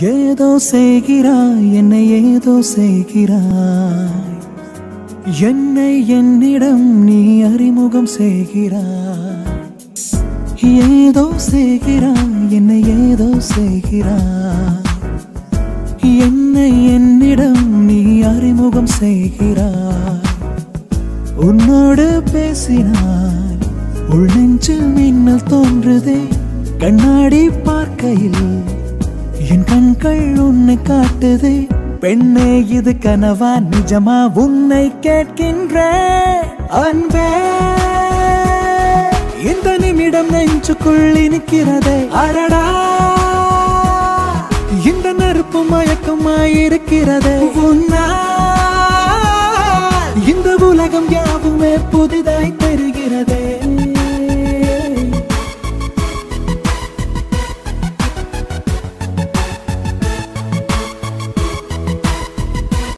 ஏதோ செய்கிறாய் என்னை ஏதோ செய்கிறாய் என்னை என்னிடம் நீ அறிமுகம் செய்கிறாய் ஏதோ செய்கிறாய் என்னை ஏதோ செய்கிறாய் என்னை என்னிடம் நீ அறிமுகம் செய்கிறாய் உன்னோடு பேசினாய் உள் நெஞ்சில் மின்னல் தோன்றுதே கண்ணாடி பார்க்கையில் என் கண்கள் உன்னை காட்டுதே பெண்ணே இது கனவா நிஜமா உன்னை கேட்கின்றேன் அன்பே இந்த நிமிடம் நெஞ்சுக்குள் இனிக்கிறதே அடடா இந்த நெருப்பு மயக்கமாயிருக்கிறதே உன்னால் இந்த உலகம் யாவுமே புதிதாய்